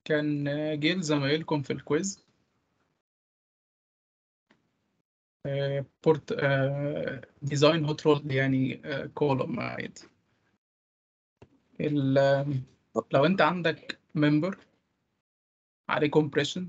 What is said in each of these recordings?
كان جه لزمايلكم في الكويز بورت ديزاين هوت رول يعني كولوم عادي ال- لو انت عندك ممبر عليه كومبريشن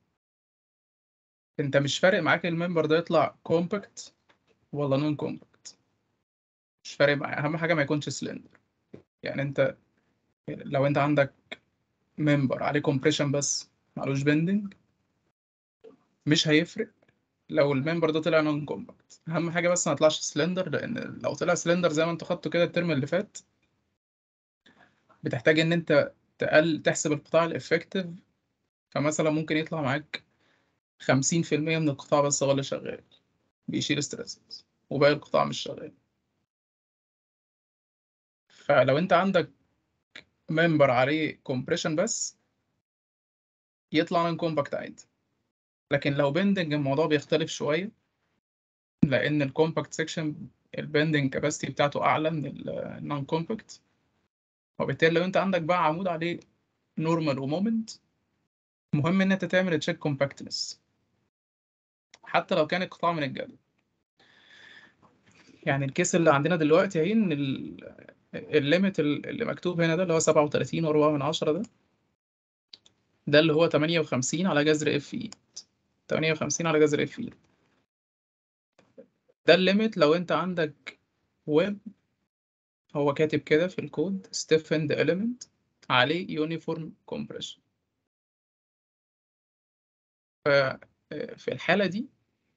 انت مش فارق معاك الممبر ده يطلع كومباكت ولا نون كومباكت مش فارق معاك اهم حاجه ما يكونش سلندر يعني انت لو انت عندك ممبر عليه كومبريشن بس معلوش بندنج مش هيفرق لو الممبر ده طلع نون كومباكت اهم حاجه بس ما يطلعش سلندر لان لو طلع سلندر زي ما انت خدته كده الترم اللي فات بتحتاج ان انت تقل تحسب القطاع الافكتيف فمثلا ممكن يطلع معاك 50% من القطاع بس هو اللي شغال بيشيل ستريسز وباقي القطاع مش شغال فلو انت عندك ممبر عليه كومبريشن بس يطلع نون كومباكت عادي لكن لو بندنج الموضوع بيختلف شوية لأن الكومباكت سيكشن البندنج كاباسيتي بتاعته أعلى من النون كومباكت وبالتالي لو أنت عندك بقى عمود عليه نورمال ومومنت مهم إن أنت تعمل تشيك كومباكتنس حتى لو كان القطاع من الجدول يعني الكيس اللي عندنا دلوقتي اهي ان الليميت اللي مكتوب هنا ده اللي هو 37 و4 من عشرة ده ده اللي هو 58 على جذر اف اي 58 على جذر اف اي ده الليميت لو انت عندك ويب هو كاتب كده في الكود stiffened element عليه uniform compression ففي الحالة دي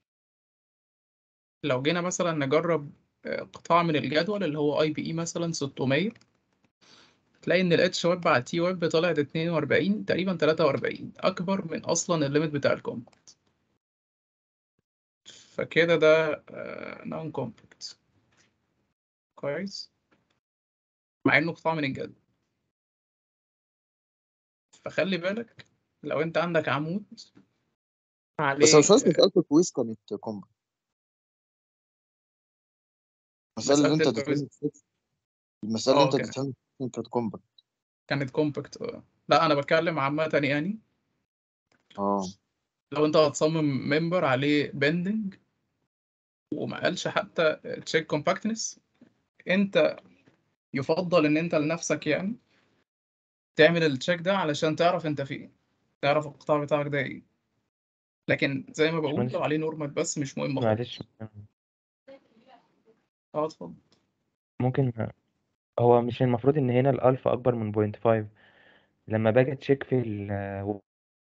لو جينا مثلا نجرب قطاع من الجدول اللي هو اي بي اي مثلا 600 تلاقي ان الاتش ويب على تي ويب طلعت 42 تقريبا 43 اكبر من اصلا الليميت بتاع الكومباكت فكده ده نون كومباكت كويس مع انه قطاع من الجدول فخلي بالك لو انت عندك عمود عليه بس انا مش عارف مسألة الكويز كانت كومباكت المسألة اللي مسألة انت الكويز اديتها المسألة اللي اه انت كانت اديتها كانت كومباكت كانت كومباكت اه لا انا بتكلم عامة يعني اه لو انت هتصمم ممبر عليه بندنج وما قالش حتى تشيك كومباكتنس انت يفضل ان انت لنفسك يعني تعمل التشيك ده علشان تعرف انت فين تعرف القطاع بتاعك ده ايه لكن زي ما بقول باشمهندس لو عليه نورمال بس مش مهم معلش خالص اه اتفضل ممكن هو مش المفروض ان هنا الالفا اكبر من بوينت فايف لما باجي تشيك في الويب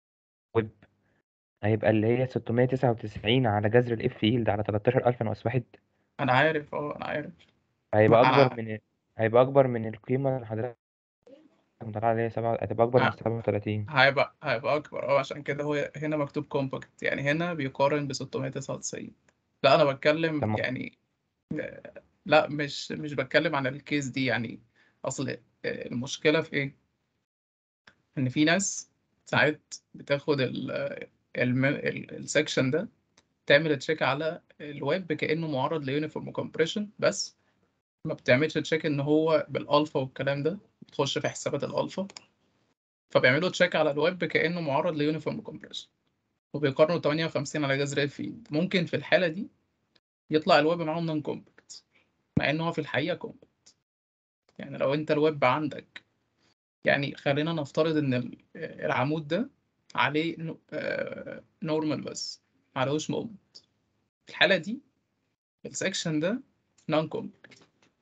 هيبقى اللي هي 699 على جذر الاف يلد على 13000 ناقص واحد انا عارف اه انا عارف هيبقى ما اكبر انا من هيبقى اكبر من القيمة اللي حضرتك مطلع عليها سبعة هتبقى اكبر من ه- 37 هيبقى هيبقى اكبر اه عشان كده هو هنا مكتوب كومباكت يعني هنا بيقارن ب 699 لا انا طب بتكلم ما يعني لا مش مش بتكلم عن الكيس دي يعني اصل المشكلة في ايه ان في ناس ساعات بتاخد ال الم- ال- السكشن ده تعمل تشيك على الويب كأنه معرض ليونيفورم كومبريشن بس ما بتعملش تشيك ان هو بالالفا والكلام ده بتخش في حسابات الالفا فبيعملوا تشيك على الويب كأنه معرض ليونيفورم كومبريشن وبيقارنوا 58 على جذر الفيد ممكن في الحالة دي يطلع الويب معاهم نون كومباكت مع ان هو في الحقيقة كومباكت يعني لو انت الويب عندك يعني خلينا نفترض ان ال- العمود ده عليه نورمال بس معلهوش مومنت في الحالة دي السكشن ده نون كومباكت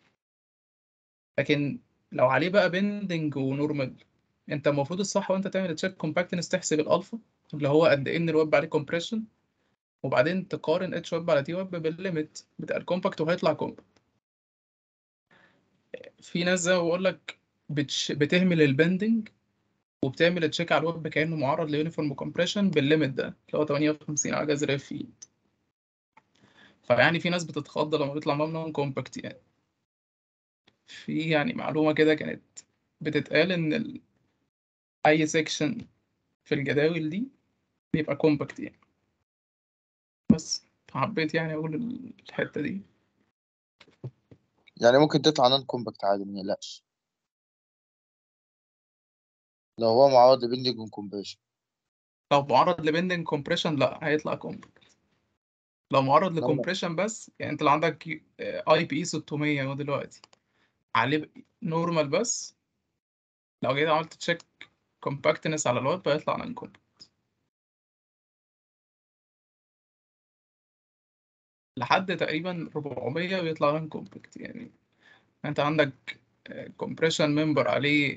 لكن لو عليه بقى بندنج ونورمال انت المفروض الصح وانت تعمل تشيك كومباكتنس تحسب الالفا اللي هو قد ايه ان الويب عليه كومبريشن وبعدين تقارن اتش ويب على تي ويب بالليميت بتاع الكومباكت وهيطلع كومباكت في ناس زي ما بقول لك بتش... بتهمل البندنج وبتعمل تشيك على الويب كانه معرض ليونيفورم كومبريشن بالليميت ده اللي هو 58 على جذر اف اي فيعني في ناس بتتخض لما بيطلع معاهم كومباكت يعني في يعني معلومة كده كانت بتتقال إن ال... أي سيكشن في الجداول دي بيبقى كومباكت يعني بس حبيت يعني أقول الحتة دي يعني ممكن تطلع نون كومباكت عادي ما يقلقش لو هو معرض لبندنج وكومبريشن لو معرض لبندنج كومبريشن لا هيطلع كومباكت لو معرض لما- لكومبريشن بس يعني انت لو عندك اي بي اي 600 اهو دلوقتي عليه نورمال بس لو جيت عملت تشيك كومباكتنس على الويب هيطلع نون كومباكت لحد تقريبا 400 بيطلع نون كومباكت يعني انت عندك كومبريشن ممبر عليه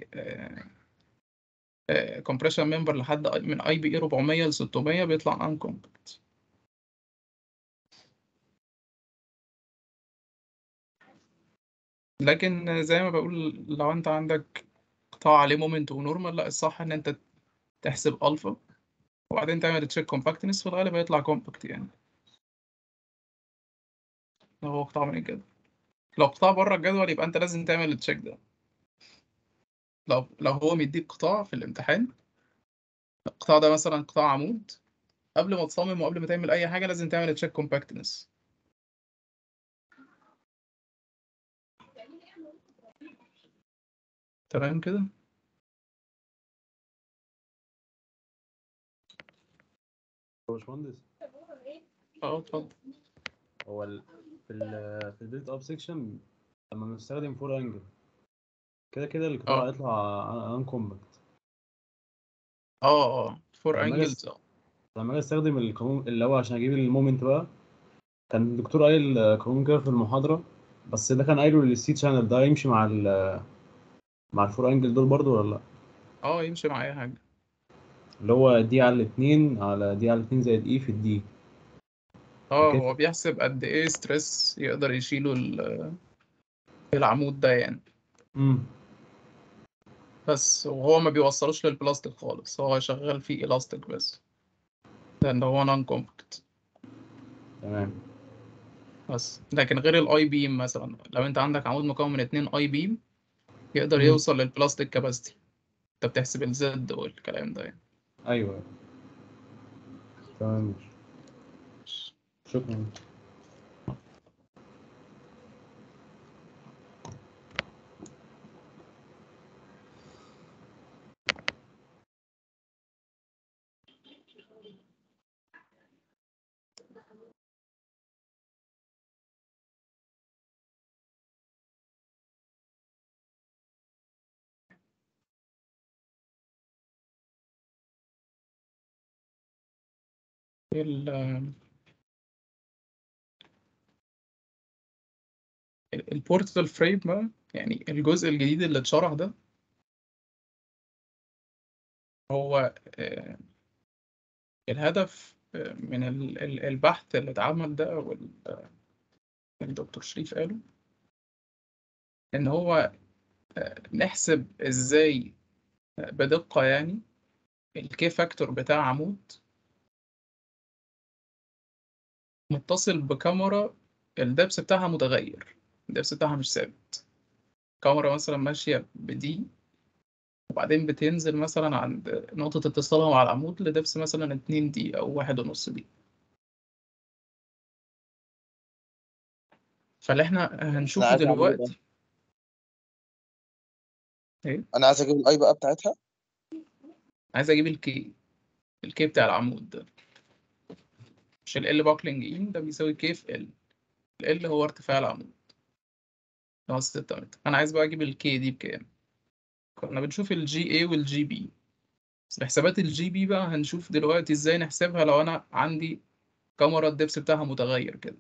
كومبريشن ممبر لحد من اي بي اي 400 ل 600 بيطلع نون كومباكت لكن زي ما بقول لو انت عندك قطاع عليه مومنت ونورمال لا الصح ان انت تحسب الفا وبعدين تعمل تشيك كومباكتنس في الغالب هيطلع كومباكت يعني لو هو قطاع من الجدول لو قطاع بره الجدول يبقى انت لازم تعمل التشيك ده لو لو هو مديك قطاع في الامتحان القطاع ده مثلا قطاع عمود قبل ما تصمم وقبل ما تعمل اي حاجه لازم تعمل تشيك كومباكتنس تمام كده يا باشمهندس اه اتفضل هو ال... في ال في البيلت اب سيكشن لما بنستخدم فور انجل كده كده القطاع اه. هيطلع ان كومباكت اه اه فور لما أجي انجلز أس- لما اجي استخدم القانون اللي هو عشان اجيب المومنت بقى كان الدكتور قايل قانون كده في المحاضرة بس ده كان قايله للسي شانل ده يمشي مع ال مع الفور انجل دول برضو ولا لا اه يمشي مع اي حاجه اللي هو دي على الاتنين على دي على الاتنين زائد اي في الدي اه كيف؟ هو بيحسب قد ايه ستريس يقدر يشيله ال- العمود ده يعني امم بس وهو ما بيوصلوش للبلاستيك خالص هو شغال فيه الاستيك بس لان هو نون كومباكت تمام بس لكن غير الاي بيم مثلا لو انت عندك عمود مكون من اتنين اي بيم يقدر مم. يوصل للبلاستيك كاباسيتي انت بتحسب الزد والكلام ده يعني ايوه تمام ماشي. شكرا ال- البورتال فريم بقى يعني الجزء الجديد اللي اتشرح ده هو آه، الهدف آه، من ال- ال- البحث اللي اتعمل ده والدكتور شريف قاله إن هو آه، نحسب إزاي آه، بدقة يعني الكي فاكتور بتاع عمود متصل بكاميرا الدبس بتاعها متغير الدبس بتاعها مش ثابت كاميرا مثلا ماشية بدي وبعدين بتنزل مثلا عند نقطة اتصالها مع العمود لدبس مثلا اتنين دي أو واحد ونص دي فاللي احنا انا هنشوفه عايز اعمل ايه بقى دلوقتي ايه انا عايز اجيب الاي بقى بتاعتها عايز اجيب الكي الكي بتاع العمود ده مش ال باكلينج ان ده بيساوي كي في ال ال هو ارتفاع العمود اللي هو 6 متر انا عايز بقى اجيب الكي دي بكام كنا بنشوف الجي اي والجي بي بس بحسابات الجي بي بقى هنشوف دلوقتي ازاي نحسبها لو انا عندي كاميرا الدبس بتاعها متغير كده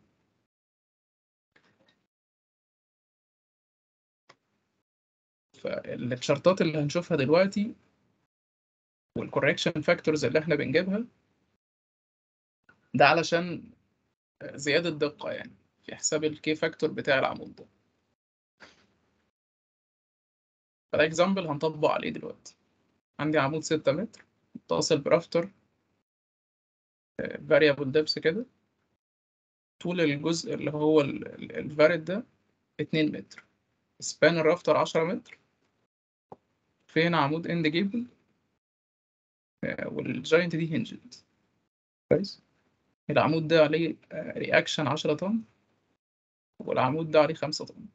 فالشرطات اللي هنشوفها دلوقتي والكوريكشن فاكتورز اللي احنا بنجيبها ده علشان زيادة دقة يعني في حساب الكي فاكتور بتاع العمود ده فده اكزامبل هنطبق عليه دلوقتي عندي عمود 6 متر متصل برافتر فاريبل دبس كده طول الجزء اللي هو الفاريد ده 2 متر سبان الرافتر 10 متر في هنا عمود اند جيبل والجاينت دي هنجد كويس العمود ده عليه رياكشن 10 طن والعمود ده عليه 5 طن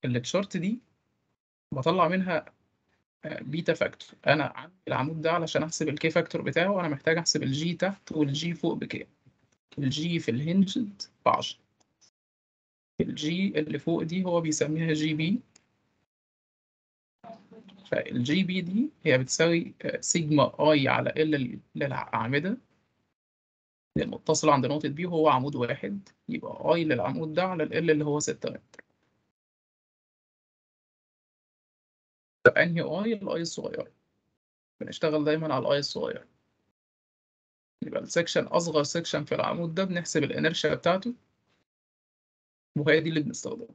التشارت دي بطلع منها آه، بيتا فاكتور انا عندي العمود ده علشان احسب الكي فاكتور بتاعه وانا محتاج احسب الجي تحت والجي فوق بكام الجي في الهنجد ب 10 الجي اللي فوق دي هو بيسميها جي بي فالجي بي دي هي بتساوي آه، سيجما اي على ال للأعمدة المتصل عند نقطة بي وهو عمود واحد يبقى اي للعمود ده على ال اللي هو 6 متر فأنهي اي الاي الصغيرة بنشتغل دايما على الاي الصغيرة يبقى السكشن أصغر سكشن في العمود ده بنحسب الانرشيا بتاعته وهي دي اللي بنستخدمها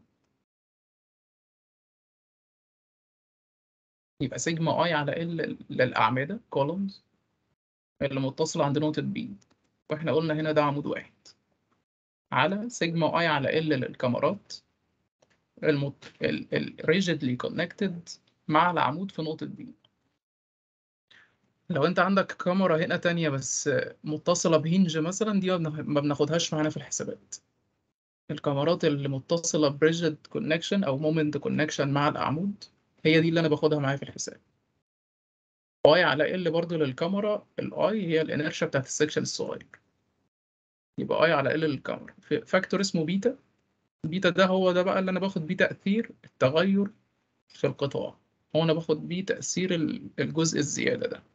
يبقى سيجما اي على ال للأعمدة columns اللي متصلة عند نقطة بي واحنا قلنا هنا ده عمود واحد على سيجما اي على ال للكاميرات المت... ال... ال... rigidly connected مع العمود في نقطة بي لو انت عندك كاميرا هنا تانية بس متصلة بهنج مثلا دي ما بناخ- ما بناخدهاش معانا في الحسابات الكاميرات اللي متصلة بريجيد كونكشن او مومنت كونكشن مع العمود هي دي اللي انا باخدها معايا في الحساب اي على ال برضو للكاميرا الاي هي الانرشيا بتاعت السكشن الصغير يبقى اي على ال للكاميرا في فاكتور اسمه بيتا بيتا ده هو ده بقى اللي انا باخد بيه تأثير التغير في القطاع هو انا باخد بيه تأثير ال- الجزء الزيادة ده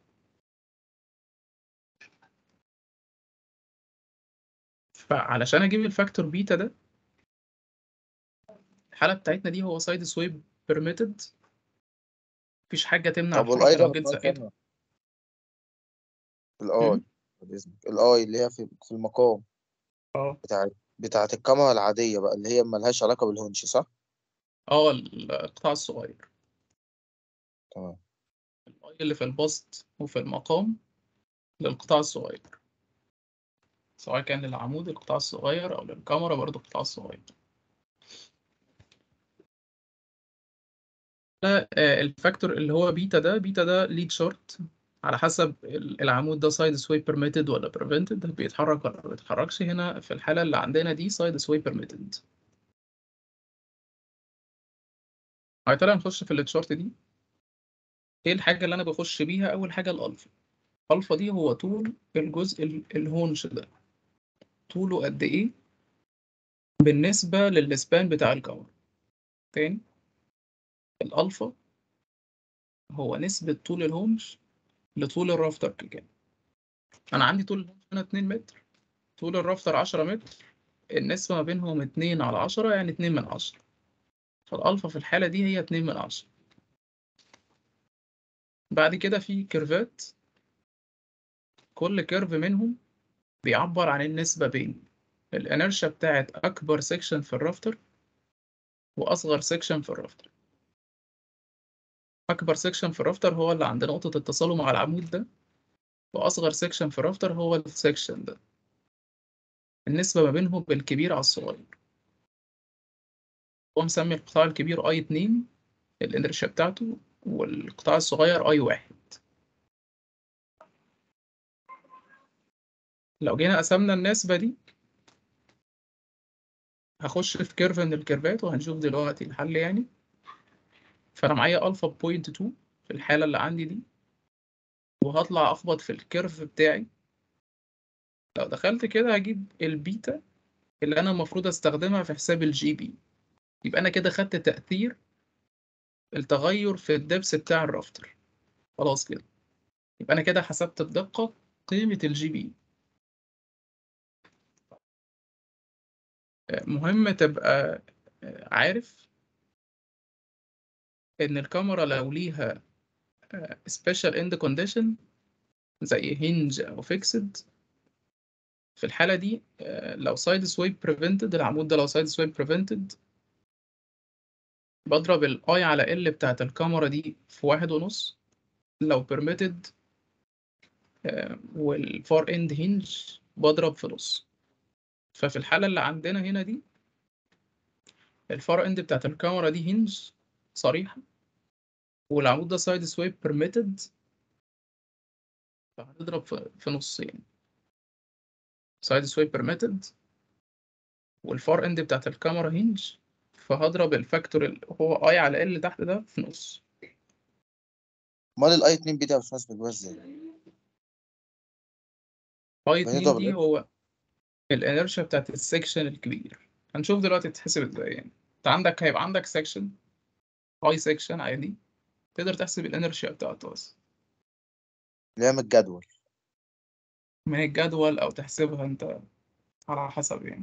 فعلشان اجيب الفاكتور بيتا ده الحالة بتاعتنا دي هو سايد سويب بيرميتد مفيش حاجة تمنع طب والاي الحركة ده لو جيت مكان زقيته كام؟ الاي مم. بعد اذنك الاي اللي هي في في المقام اه بتاع بتاعت الكاميرا العادية بقى اللي هي ملهاش علاقة بالهونش صح؟ اه القطاع الصغير تمام الاي اللي في البسط وفي المقام للقطاع الصغير سواء كان للعمود القطاع الصغير او للكاميرا برضو القطاع الصغير لا آه، الفاكتور اللي هو بيتا ده بيتا ده ليد شورت على حسب ال- العمود ده سايد سوي بيرميتد ولا بريفنتد بيتحرك ولا ما بيتحركش هنا في الحالة اللي عندنا دي سايد سوي بيرميتد تعالى نخش في التشارت دي ايه الحاجة اللي انا بخش بيها اول حاجة الالفا الالفا دي هو طول الجزء ال- الهونش ده طوله قد ايه بالنسبة للسبان بتاع الكاميرا تاني الالفا هو نسبة طول الهونش لطول الرافتر كده انا عندي طول الهونش هنا 2 متر طول الرافتر 10 متر النسبة ما بينهم 2 على 10 يعني 2 من 10 فالالفا في الحالة دي هي 2 من 10 بعد كده في كيرفات كل كيرف منهم بيعبر عن النسبة بين الانرشيا بتاعت اكبر سيكشن في الرافتر واصغر سيكشن في الرافتر اكبر سيكشن في الرافتر هو اللي عند نقطة اتصاله مع العمود ده واصغر سيكشن في الرافتر هو السيكشن ده النسبة ما بينهم بالكبير على الصغير هو مسمي القطاع الكبير اي 2 الانرشيا بتاعته والقطاع الصغير اي 1 لو جينا قسمنا النسبة دي هخش في كيرف من الكيرفات وهنشوف دلوقتي الحل يعني فأنا معايا ألفا بوينت 2 في الحالة اللي عندي دي وهطلع أخبط في الكيرف بتاعي لو دخلت كده هجيب البيتا اللي أنا المفروض أستخدمها في حساب الجي بي يبقى أنا كده خدت تأثير التغير في الدبس بتاع الرافتر خلاص كده يبقى أنا كده حسبت بدقة قيمة الجي بي مهم تبقى عارف إن الكاميرا لو ليها سبيشال اند كونديشن زي هينج أو فيكسد في الحالة دي آه، لو سايد سويب بريفنتد العمود ده لو سايد سويب بريفنتد بضرب الاي على ال بتاعت الكاميرا دي في واحد ونص لو بيرميتد والفار اند هينج بضرب في نص ففي الحالة اللي عندنا هنا دي الفار اند بتاعت الكاميرا دي هينج صريحة والعمود ده سايد سويب بيرميتد فهنضرب في في نصين سايد سويب بيرميتد والفار اند بتاعت الكاميرا هينج فهضرب الفاكتور اللي هو اي على ال تحت ده في نص امال الاي 2 بي ده يا باشمهندس بيجيبها ازاي؟ اي ما هي 2 دي دبل. هو الانرشيا بتاعت السكشن الكبير هنشوف دلوقتي تتحسب ازاي يعني انت عندك هيبقى عندك سكشن اي سكشن عادي تقدر تحسب الانرشيا بتاعته بس اللي هي من الجدول من الجدول او تحسبها انت على حسب يعني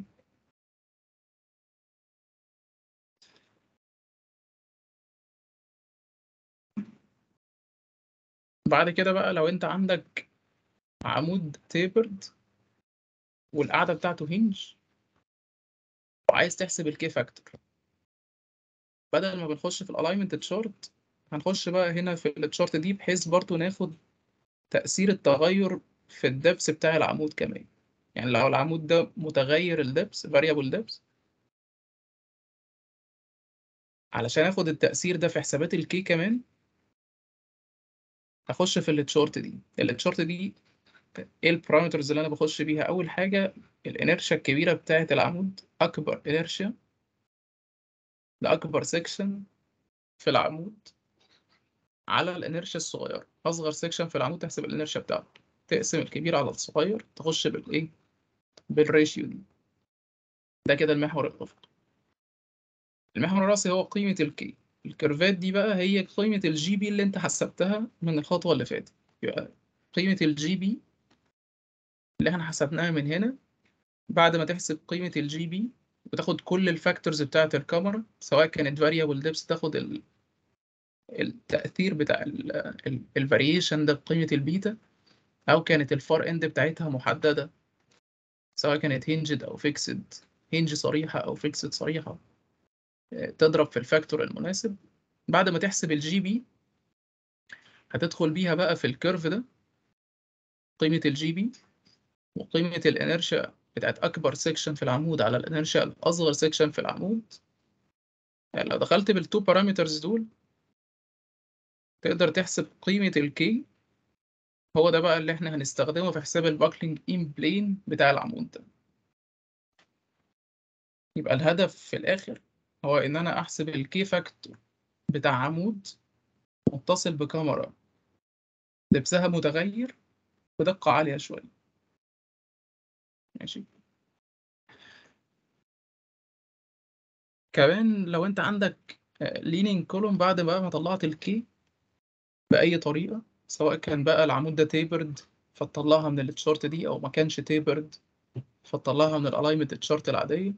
بعد كده بقى لو انت عندك عمود تيبرد والقاعدة بتاعته هينج وعايز تحسب الكي فاكتور بدل ما بنخش في الالاينمنت تشارت هنخش بقى هنا في التشارت دي بحيث برضو ناخد تأثير التغير في الدبس بتاع العمود كمان يعني لو العمود ده متغير الدبس variable depth علشان اخد التأثير ده في حسابات الكي كمان هخش في التشارت دي التشارت دي ايه البارامترز اللي انا بخش بيها اول حاجه الانرشيا الكبيره بتاعه العمود اكبر انرشيا لاكبر سيكشن في العمود على الانرشيا الصغيره اصغر سيكشن في العمود تحسب الانرشيا بتاعته تقسم الكبير على الصغير تخش بالايه بالريشيو دي ده كده المحور الافقي المحور الرأسي هو قيمة الكي الكيرفات دي بقى هي قيمة الجي بي اللي انت حسبتها من الخطوة اللي فاتت يبقى قيمة الجي بي اللي احنا حسبناها من هنا بعد ما تحسب قيمة الجي بي وتاخد كل الفاكتورز بتاعة الكاميرا سواء كانت variable depth تاخد ال... التأثير بتاع الفاريشن ده بقيمة البيتا أو كانت الفار اند بتاعتها محددة سواء كانت هينجد أو فيكسد هينج صريحة أو فيكسد صريحة تضرب في الفاكتور المناسب بعد ما تحسب الجي بي هتدخل بيها بقى في الكيرف ده قيمة الجي بي وقيمة الانرشيا بتاعت أكبر سيكشن في العمود على الانرشيا الأصغر سيكشن في العمود يعني لو دخلت بالتو بارامترز دول تقدر تحسب قيمة الكي هو ده بقى اللي احنا هنستخدمه في حساب الباكلينج ان بلين بتاع العمود ده يبقى الهدف في الآخر هو إن أنا أحسب الكي فاكتور بتاع عمود متصل بكاميرا لبسها متغير بدقة عالية شوية ماشي كمان لو أنت عندك لينينج كولوم بعد بقى ما طلعت الكي بأي طريقة سواء كان بقى العمود ده تيبرد فتطلعها من التشارت دي أو ما كانش تيبرد فتطلعها من الالاينمنت تشارت العادية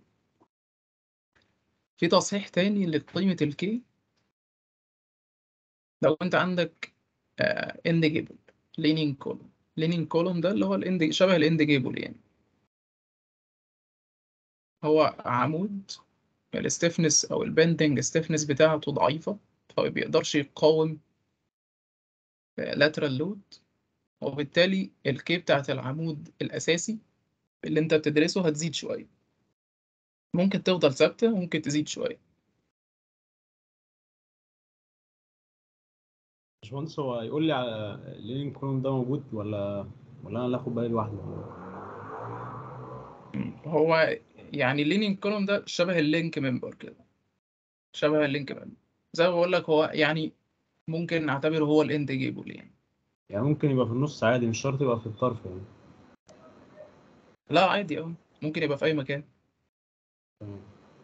في تصحيح تاني لقيمة الكي لو انت عندك اند جيبل لينينج كولوم لينينج كولوم ده اللي هو الاند شبه الاند جيبل يعني هو عمود الستيفنس او البندنج ستيفنس بتاعته ضعيفة فما بيقدرش يقاوم lateral load وبالتالي الكي بتاعت العمود الأساسي اللي انت بتدرسه هتزيد شوية ممكن تفضل ثابتة وممكن تزيد شوية باشمهندس هو يقول لي على اللينك كولوم ده موجود ولا ولا انا اللي اخد بالي لوحدي هو يعني اللينينج كولوم ده شبه اللينك ممبر كده شبه اللينك ممبر زي ما بقول لك هو يعني ممكن نعتبره هو الاند جيبل يعني يعني ممكن يبقى في النص عادي مش شرط يبقى في الطرف يعني لا عادي اه ممكن يبقى في اي مكان تمام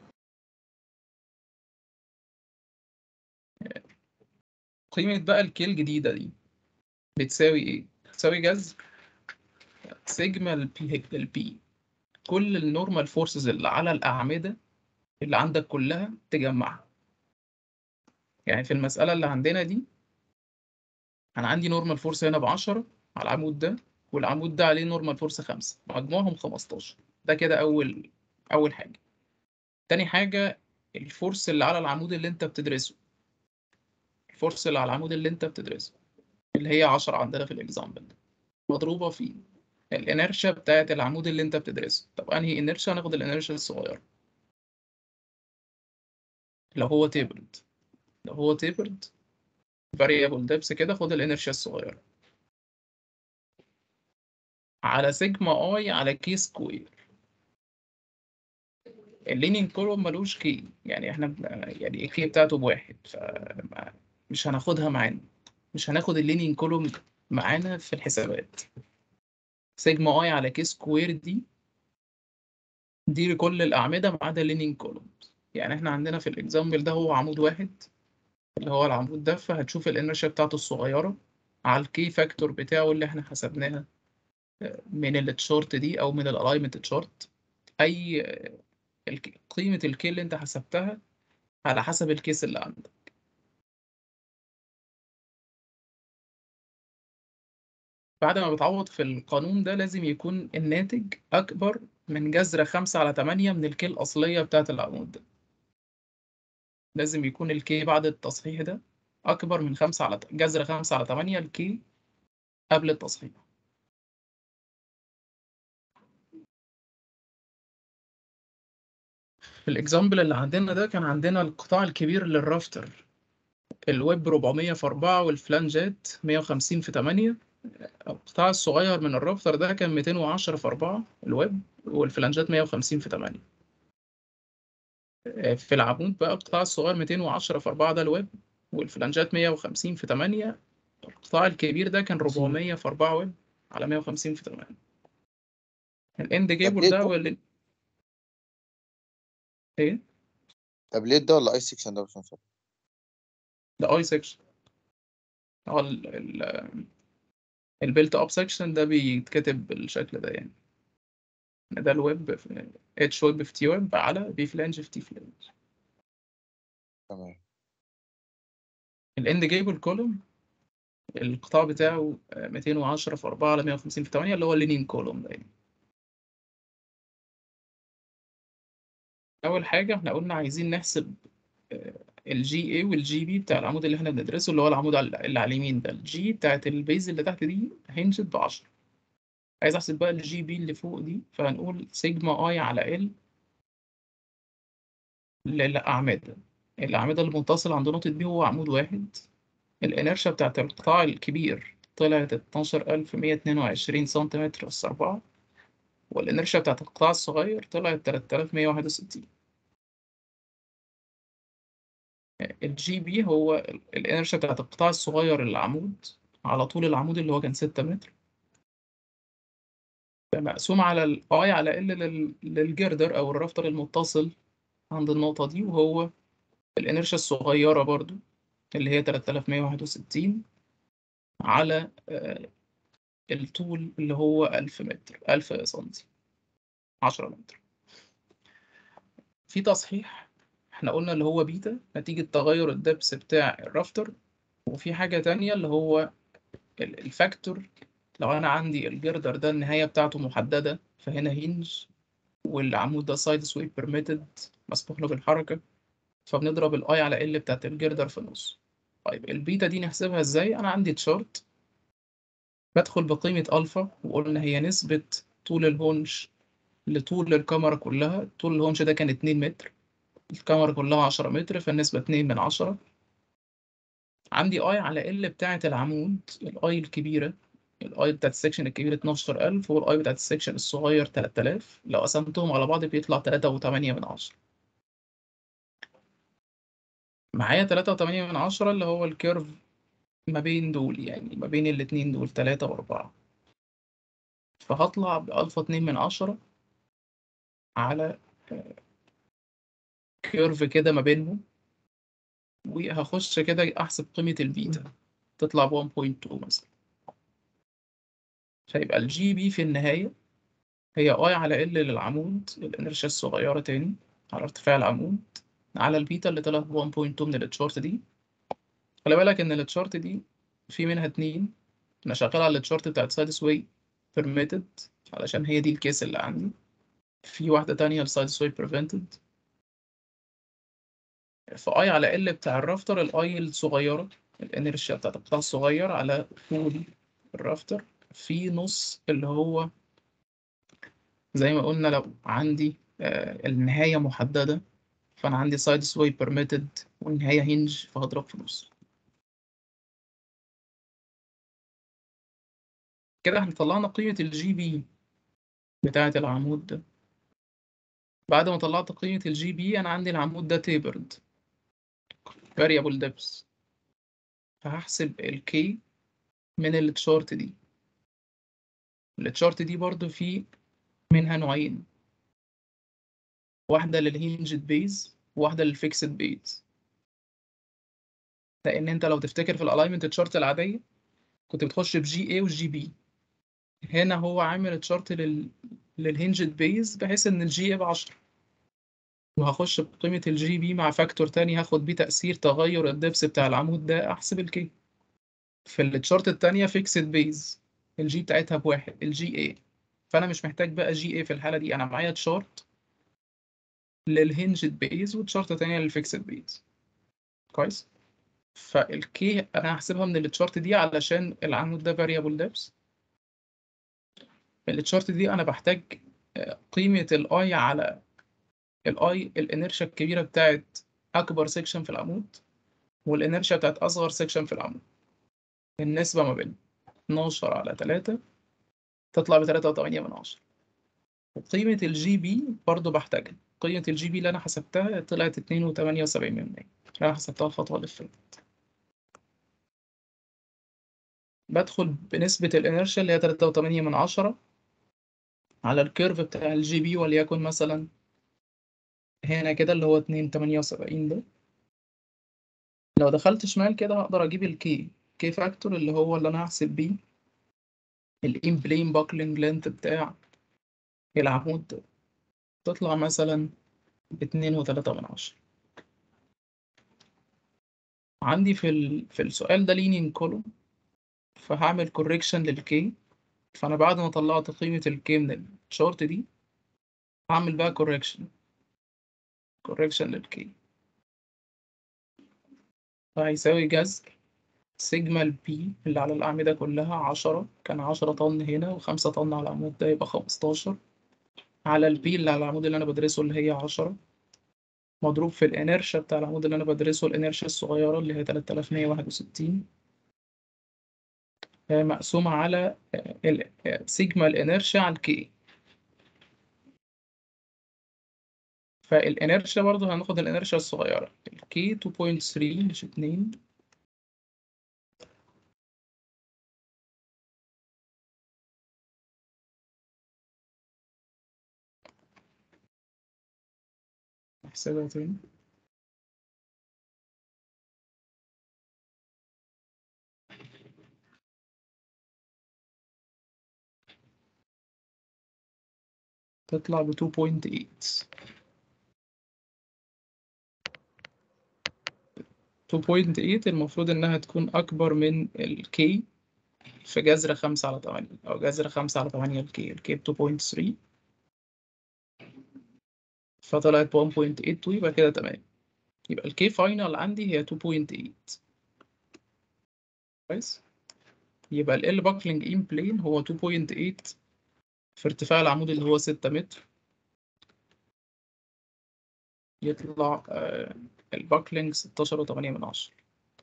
قيمة بقى الكي الجديدة دي بتساوي ايه؟ بتساوي جذر سيجما البي البي كل النورمال فورسز اللي على الأعمدة اللي عندك كلها تجمعها يعني في المسألة اللي عندنا دي أنا عندي نورمال فورس هنا بعشرة على العمود ده والعمود ده عليه نورمال فورس خمسة مجموعهم خمستاشر ده كده أول أول حاجة تاني حاجة الفورس اللي على العمود اللي أنت بتدرسه الفورس اللي على العمود اللي أنت بتدرسه اللي هي عشرة عندنا في الإكزامبل ده مضروبة في الانرشيا بتاعت العمود اللي أنت بتدرسه طب أنهي انرشيا هناخد الانرشيا الصغيرة لو هو تيبرد لو هو تيبرد variable depth كده خد الانرشيا الصغيرة على سيجما اي على كي سكوير اللينين كولوم ملوش كي يعني احنا بن- يعني الكي بتاعته بواحد فمش هناخدها معانا مش هناخد اللينين كولوم معانا في الحسابات سيجما اي على كي سكوير دي دي لكل الأعمدة ما عدا اللينين كولوم يعني احنا عندنا في الاكزامبل ده هو عمود واحد اللي هو العمود ده فهتشوف الانرشيا بتاعته الصغيرة على الكي فاكتور بتاعه اللي احنا حسبناها من التشارت دي او من الالاينمنت تشارت اي الك- قيمة الكي اللي انت حسبتها على حسب الكيس اللي عندك بعد ما بتعوض في القانون ده لازم يكون الناتج أكبر من جذر خمسة على تمانية من الكي الأصلية بتاعة العمود ده لازم يكون الكي بعد التصحيح ده أكبر من خمسة على جذر خمسة على تمانية الكي قبل التصحيح في الإكزامبل اللي عندنا ده كان عندنا القطاع الكبير للرافتر الويب 400 في 4 والفلانجات 150 في 8 القطاع الصغير من الرافتر ده كان 210 في 4 الويب والفلانجات 150 في 8 في العمود بقى القطاع الصغير 210 في 4 ده الويب والفلانجات 150 في 8 القطاع الكبير ده كان 400 في 4 ويب على 150 في 8 الاند جيبل ليه ده ده؟ واللي ايه طب ليه ده ولا اي سيكشن ده مش فاهم ده اي سيكشن هو ال ال البيلت اب سيكشن ده بيتكتب بالشكل ده يعني ده الويب اتش ويب في تي ويب على بي فلانج في تي فلانج تمام الاند جيبل كولوم القطاع بتاعه 210 في 4 على 150 في 8 اللي هو اللينين كولوم ده يعني. اول حاجه احنا قلنا عايزين نحسب الجي اي والجي بي بتاع العمود اللي احنا بندرسه اللي هو العمود على- اللي على اليمين ده الجي بتاعت البيز اللي تحت دي هنجت ب 10 عايز احسب بقى الجي بي اللي فوق دي فهنقول سيجما اي على ال للأعمدة الأعمدة المتصلة عند نقطة بي هو عمود واحد الإنرشيا بتاعت القطاع الكبير طلعت 12122 سنتيمتر أس أربعة والإنرشيا بتاعت القطاع الصغير طلعت 3161 الجي بي هو الإنرشيا بتاعت القطاع الصغير العمود على طول العمود اللي هو كان 6 متر مقسوم على الاي على ال للجردر أو الرافتر المتصل عند النقطة دي وهو الإنرشيا الصغيرة برضو اللي هي 3161 على آه، الطول اللي هو 1000 متر 1000 سنتي 10 متر في تصحيح احنا قلنا اللي هو بيتا نتيجة تغير الدبس بتاع الرافتر وفي حاجة تانية اللي هو ال- الفاكتور لو أنا عندي الجردر ده النهاية بتاعته محددة فهنا هينج والعمود ده سايد سويب بيرميتد مسموح له بالحركة فبنضرب الاي على ال بتاعت الجردر في النص طيب البيتا دي نحسبها ازاي انا عندي تشارت بدخل بقيمة الفا وقلنا هي نسبة طول الهونش لطول الكاميرا كلها طول الهونش ده كان 2 متر الكاميرا كلها 10 متر فالنسبة 2 من 10 عندي اي على ال بتاعة العمود الاي الكبيرة الاي بتاعت السكشن الكبير 12000 والاي بتاعت السكشن الصغير 3000 لو قسمتهم على بعض بيطلع 3.8 من 10 معايا 3.8 من 10 اللي هو الكيرف ما بين دول يعني ما بين الاتنين دول تلاتة وأربعة فهطلع بألفا اتنين من عشرة على آه، كيرف كده ما بينهم وهخش كده أحسب قيمة البيتا تطلع ب 1.2 مثلا فيبقى الجي بي في النهاية هي اي على ال للعمود الانرشيا الصغيرة تاني على ارتفاع العمود على البيتا اللي طلعت ب 1.2 من التشارت دي خلي بالك إن التشارت دي في منها اتنين أنا شغال على التشارت بتاعت سايد سواي بيرميتد علشان هي دي الكيس اللي عندي في واحدة تانية السايد سواي بريفنتد فاي على ال بتاع الرافتر الاي الصغيرة الانرشيا بتاعت القطاع الصغير على طول الرافتر في نص اللي هو زي ما قلنا لو عندي آه، النهاية محددة فأنا عندي سايد سواي بيرميتد والنهاية هينج فهضرب في نص كده احنا طلعنا قيمة الجي بي بتاعة العمود ده بعد ما طلعت قيمة الجي بي أنا عندي العمود ده تيبرد variable depth فهحسب الكي من التشارت دي التشارت دي برضو في منها نوعين واحدة للهينجد بيز وواحدة للفيكسد بيز لأن أنت لو تفتكر في الألاينمنت تشارت العادية كنت بتخش بجي اي وجي بي هنا هو عامل تشارت لل للهينجد بيز بحيث إن الجي اي بعشرة وهخش بقيمة الجي بي مع فاكتور تاني هاخد بيه تأثير تغير الدبس بتاع العمود ده أحسب الكي في التشارت التانية فيكسد بيز الجي بتاعتها بواحد الجي اي فأنا مش محتاج بقى جي اي في الحالة دي أنا معايا تشارت للهنجد بيز وتشارت تانية للفيكسد بيز كويس فالكي انا هحسبها من التشارت دي علشان العمود ده variable depth التشارت دي انا بحتاج قيمة الاي على الاي الانرشيا الكبيرة بتاعت اكبر سيكشن في العمود والانرشيا بتاعت اصغر سيكشن في العمود النسبة ما بين 12 على 3 تطلع ب 3.8 من عشرة وقيمة الجي بي برضو بحتاجها قيمة الجي بي اللي أنا حسبتها طلعت 2.78 من مية أنا حسبتها الخطوة اللي فاتت بدخل بنسبة الانرشيا اللي هي 3.8 من عشرة على الكيرف بتاع الجي بي وليكن مثلا هنا كده اللي هو 2.78 ده لو دخلت شمال كده هقدر أجيب الكي كي فاكتور اللي هو اللي أنا هحسب بيه الإن بلين باكلينج لينث بتاع العمود ده تطلع مثلا اتنين وتلاتة من عشرة عندي في ال... في السؤال ده leaning column فهعمل correction للكي فأنا بعد ما طلعت قيمة الكي من الشورت دي هعمل بقى correction correction للكي فهيساوي جذر سيجما البي اللي على الأعمدة كلها عشرة كان عشرة طن هنا وخمسة طن على العمود ده يبقى خمستاشر على البي اللي على العمود اللي أنا بدرسه اللي هي عشرة مضروب في الانرشيا بتاع العمود اللي أنا بدرسه الانرشيا الصغيرة اللي هي تلاتة آلاف مية واحد وستين مقسومة على سيجما الانرشيا على الكي فالانرشيا برضه هناخد الانرشيا الصغيرة الكي 2.3 مش 2 نحسبها تاني تطلع ب 2.8 2.8 المفروض إنها تكون أكبر من الكي في جذر خمسة على تمانية أو جذر خمسة على تمانية الكي الكي ب 2.3 فطلعت 1.82 يبقى كده تمام يبقى الكي فاينل عندي هي 2.8 كويس يبقى ال باكلينج ان بلين هو 2.8 في ارتفاع العمود اللي هو 6 متر يطلع آه الباكلينج 16.8 من عشرة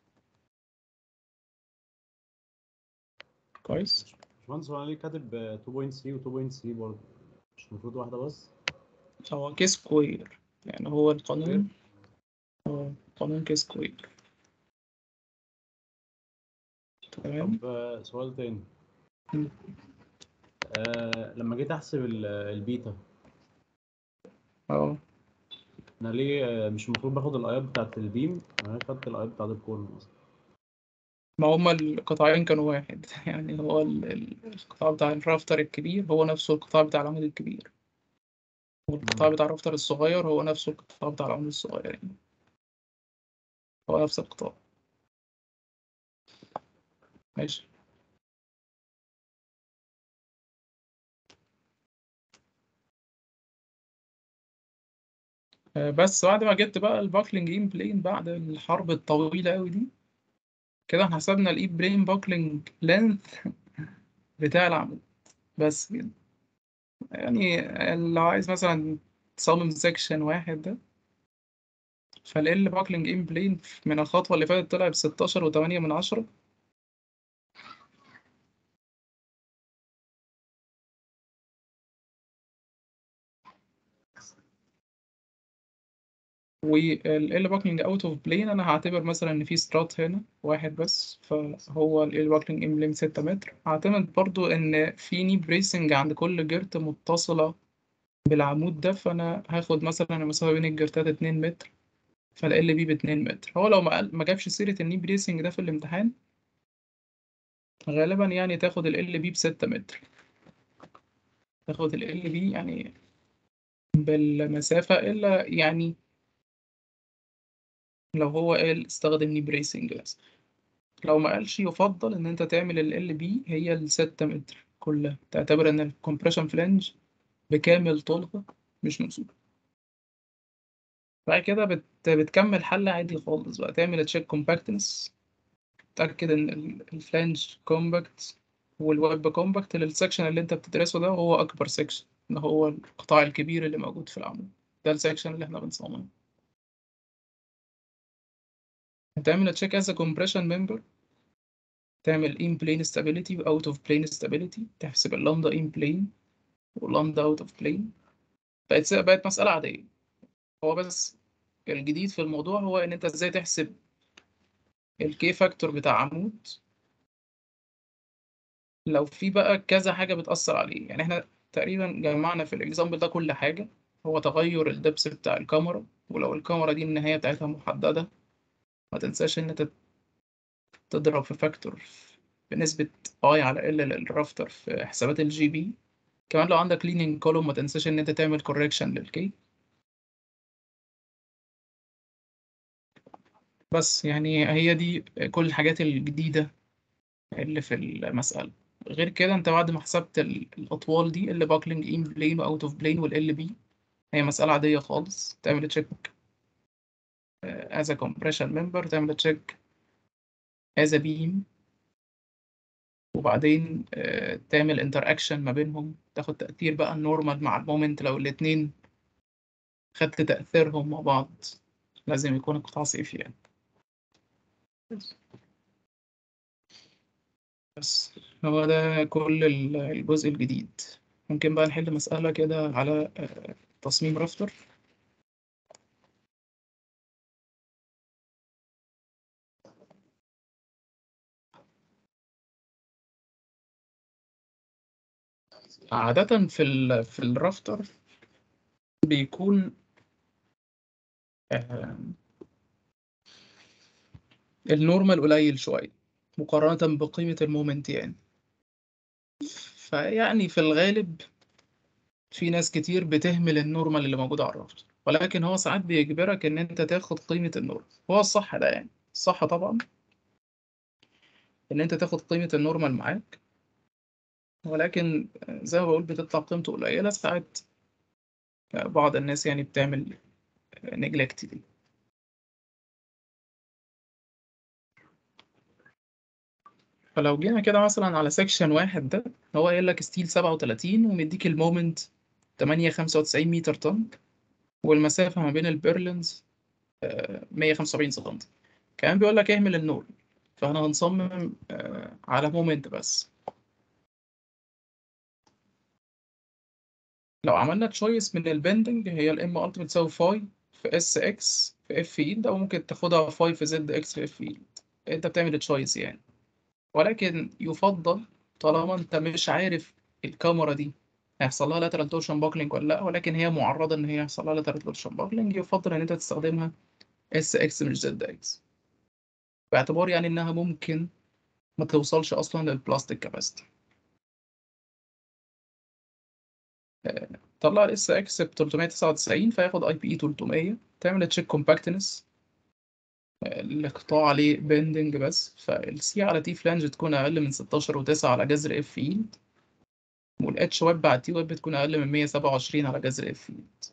كويس باشمهندس هو انا ليه كاتب 2.3 و 2.3 برضه مش المفروض واحده بس هو كي سكوير يعني هو القانون هو قانون كي سكوير تمام طب آه، سؤال تاني مم. آه لما جيت احسب ال- البيتا اه انا ليه آه، مش المفروض باخد الايات بتاعت البيم انا خدت الايات بتاعت الكولوم اصلا ما هما القطاعين كانوا واحد يعني هو ال- ال- القطاع بتاع الرافتر الكبير هو نفسه القطاع بتاع العمود الكبير والقطاع مم. بتاع الرافتر الصغير هو نفسه القطاع بتاع العمود الصغير يعني هو نفس القطاع ماشي آه، بس بعد ما جبت بقى الباكلينج ان بلين بعد الحرب الطويلة أوي دي كده احنا حسبنا الاي بلين باكلينج لينث بتاع العمود بس كده يعني اللي عايز مثلا تصمم سيكشن واحد ده فال باكلينج ان بلين من الخطوة اللي فاتت طلع بستاشر وتمانية من عشرة والال باكلينج اوت اوف بلين انا هعتبر مثلا ان في سترات هنا واحد بس فهو ال باكلينج ان بلين 6 متر هعتمد برضو ان في ني بريسنج عند كل جرت متصلة بالعمود ده فانا هاخد مثلا المسافة بين الجرتات 2 متر فال بي ب 2 متر هو لو ما قال- ما جابش سيرة الني بريسنج ده في الامتحان غالبا يعني تاخد ال بي ب 6 متر تاخد ال بي يعني بالمسافة إلا يعني لو هو قال استخدم ني بريسنج بس لو ما قالش يفضل ان انت تعمل ال بي هي الستة متر كلها تعتبر ان الكompression فلانج بكامل طولها مش منسوب بعد كده بت... بتكمل حل عادي خالص بقى تعمل تشيك كومباكتنس تأكد ان ال- الفلانج كومباكت والويب كومباكت للسكشن اللي انت بتدرسه ده هو اكبر سكشن ان هو القطاع الكبير اللي موجود في العمود ده السكشن اللي احنا بنصممه هتعمل تشيك as a compression member تعمل in plane stability و out of plane stability تحسب اللامدا in plane واللامدا out of plane بقت بقت مسألة عادية هو بس الجديد في الموضوع هو إن أنت إزاي تحسب الكي فاكتور بتاع عمود لو في بقى كذا حاجة بتأثر عليه يعني إحنا تقريبا جمعنا في الإكزامبل ده كل حاجة هو تغير الدبس بتاع الكاميرا ولو الكاميرا دي النهاية بتاعتها محددة ما تنساش إن أنت تضرب في فاكتور بنسبة اي على ال للرافتر في حسابات الجي بي كمان لو عندك leaning column ما تنساش ان انت تعمل correction للكي بس يعني هي دي كل الحاجات الجديدة اللي في المسألة غير كده انت بعد ما حسبت ال- الأطوال دي اللي باكلينج in plane و out of plane وال LB هي مسألة عادية خالص تعمل تشيك as a compression member تعمل تشيك as a beam وبعدين آه، تعمل interaction ما بينهم تاخد تأثير بقى النورمال مع المومنت لو الاتنين خدت تأثيرهم مع بعض لازم يكون القطاع صيفي يعني بس بس هو ده كل ال- الجزء الجديد ممكن بقى نحل مسألة كده على آه، تصميم رافتر عادة في ال في الرافتر بيكون آه، النورمال قليل شوية مقارنة بقيمة المومنت يعني فيعني في الغالب في ناس كتير بتهمل النورمال اللي موجود على الرافتر ولكن هو ساعات بيجبرك ان انت تاخد قيمة النورمال هو الصح ده يعني الصح طبعا ان انت تاخد قيمة النورمال معاك ولكن زي ما بقول بتطلع قيمته قليلة ساعات بعض الناس يعني بتعمل نجلكت دي فلو جينا كده مثلا على سيكشن واحد ده هو قايل لك ستيل 37 ومديك المومنت 895 متر طن والمسافة ما بين البيرلنز آه، 175 سم كمان بيقول لك اهمل النور فاحنا هنصمم آه، على مومنت بس لو عملنا تشويس من البندنج هي الام الت بتساوي فاي في اس اكس في اف يلد او ممكن تاخدها فاي في زد اكس في اف يلد انت بتعمل تشويس يعني ولكن يفضل طالما انت مش عارف الكاميرا دي هيحصل لها lateral torsion buckling ولا لا ولكن هي معرضة ان هي يحصل لها lateral torsion buckling يفضل ان انت تستخدمها اس اكس مش زد اكس باعتبار يعني انها ممكن ما توصلش اصلا للبلاستيك كاباسيتي طلع الاس اكس ب 399 فياخد اي بي اي 300 تعمل تشيك كومباكتنس القطاع عليه بندنج بس فالسي على تي فلانج تكون اقل من 16 و9 على جذر اف يلد والاتش ويب على تي ويب تكون اقل من 127 على جذر اف يلد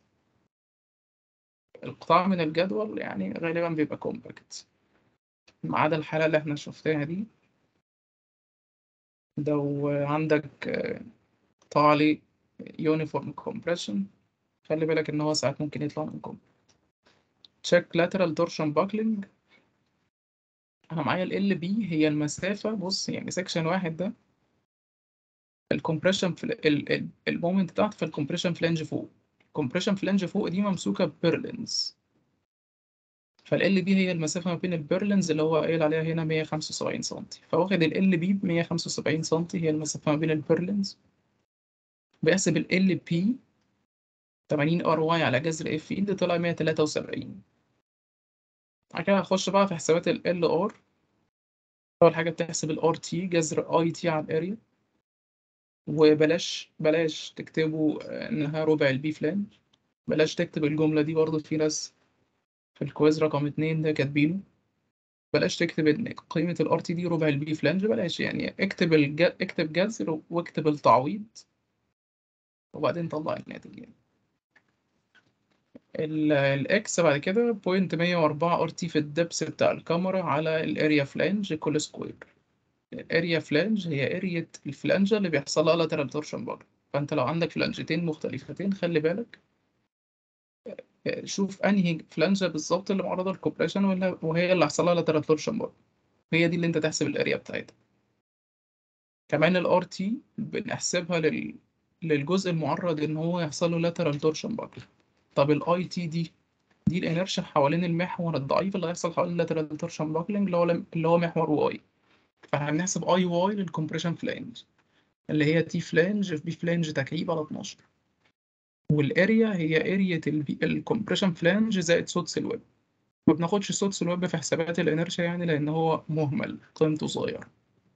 القطاع من الجدول يعني غالبا بيبقى كومباكت ما عدا الحالة اللي احنا شفناها دي لو عندك آه، قطاع عليه يونيفورم كومبريشن خلي بالك ان هو ساعات ممكن يطلع من كوم تشيك lateral torsion buckling انا معايا ال بي هي المسافة بص يعني سيكشن واحد ده الكompression في المومنت بتاعته في الكompression فلانج فوق الكompression فلانج فوق دي ممسوكة بيرلينز فال بي هي المسافة ما بين البيرلنز اللي هو قايل عليها هنا 175 سنتي فواخد ال بي ب 175 سنتي هي المسافة ما بين البيرلنز بيحسب ال بي 80 ار واي على جذر اف اي ده طلع 173 بعد كده هخش بقى في حسابات ال ال ار اول حاجة بتحسب ال ار تي جذر اي تي على الاريا وبلاش بلاش تكتبوا انها ربع البي فلانج بلاش تكتب الجملة دي برضه في ناس في الكويز رقم اتنين ده كاتبينه بلاش تكتب ان قيمة الار تي دي ربع البي فلانج بلاش يعني اكتب الج... اكتب جذر واكتب التعويض وبعدين طلع الناتج يعني الاكس بعد كده بوينت 104 ار تي في الدبس بتاع الكاميرا على الاريا فلانج كل سكوير الاريا فلانج هي اريا الفلانجة اللي بيحصل لها lateral torsion بره فانت لو عندك فلانجتين مختلفتين خلي بالك شوف انهي فلانجة بالظبط اللي معرضة للكوبريشن وهي اللي حصل لها lateral torsion بره هي دي اللي انت تحسب الاريا بتاعتها كمان الار تي بنحسبها لل... للجزء المعرض ان هو يحصل له lateral torsion بره طب الاي تي دي دي الانرشيا حوالين المحور الضعيف اللي هيحصل حوالين lateral torsion buckling اللي هو اللي هو محور واي فهنحسب اي واي للكمبريشن فلانج اللي هي تي فلانج في بي فلانج تكعيب على 12 والاريا هي اريا الكمبريشن فلانج زائد سدس الويب ما بناخدش سدس الويب في حسابات الانرشيا يعني لان هو مهمل قيمته صغيرة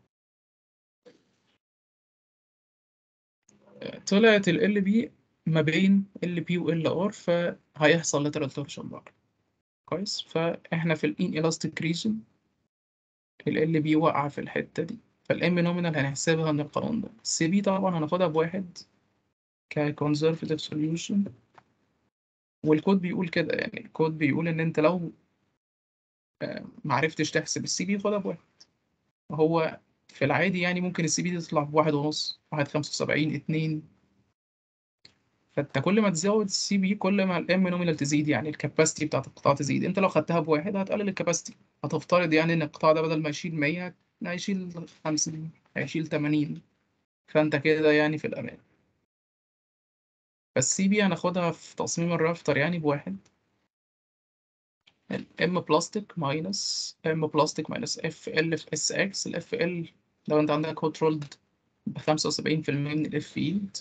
طلعت ال بي ما بين ال بي و ال ار فهيحصل lateral torsion بقى كويس فاحنا في الان elastic region ال بي واقعة في الحتة دي فالام نومينال هنحسبها من القانون ده السي بي طبعا هناخدها بواحد ك conservative solution والكود بيقول كده يعني الكود بيقول ان انت لو معرفتش تحسب السي بي خدها بواحد هو في العادي يعني ممكن السي بي تطلع بواحد ونص واحد خمسة وسبعين اتنين فانت كل ما تزود السي بي كل ما الام نومينال تزيد يعني الكاباسيتي بتاعت القطاع تزيد انت لو خدتها بواحد هتقلل الكاباسيتي هتفترض يعني ان القطاع ده بدل ما يشيل 100 هيشيل 50 هيشيل 80 فانت كده يعني في الامان فالسي بي هناخدها في تصميم الرافتر يعني بواحد الام بلاستيك ماينس ام بلاستيك ماينس اف ال في اس اكس الاف ال لو انت عندك هوت رولد بخمسة وسبعين في المية من الاف فيلد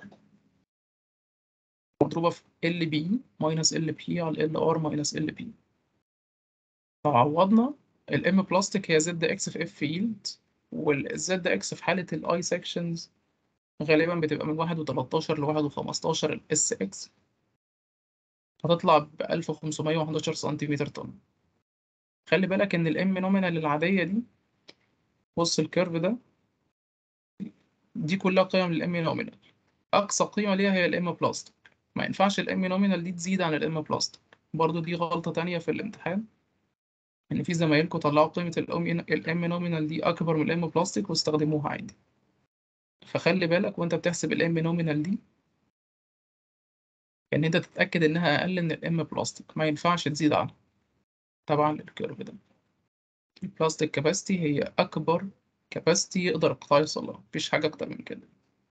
مضروبة في ال بي ماينس ال بي على ال ار ماينس ال بي فعوضنا الام بلاستيك هي زد اكس في اف فيلد والزد اكس في حالة الاي سكشنز غالبا بتبقى من واحد وتلاتاشر لواحد وخمستاشر الاس اكس هتطلع بألف وخمسمية وحداشر سنتيمتر طن خلي بالك إن الام نومينال العادية دي بص الكيرف ده دي كلها قيم للام نومينال أقصى قيمة ليها هي الام بلاستيك ما ينفعش الام نومينال دي تزيد عن الام بلاستيك برضو دي غلطة تانية في الامتحان إن في زمايلكم طلعوا قيمة الام نومينال دي أكبر من الام بلاستيك واستخدموها عادي فخلي بالك وأنت بتحسب الام نومينال دي ان انت تتاكد انها اقل من الام بلاستيك ما ينفعش تزيد عنها طبعا الكيرف ده البلاستيك كاباسيتي هي اكبر كاباسيتي يقدر القطاع يوصل لها مفيش حاجه اكتر من كده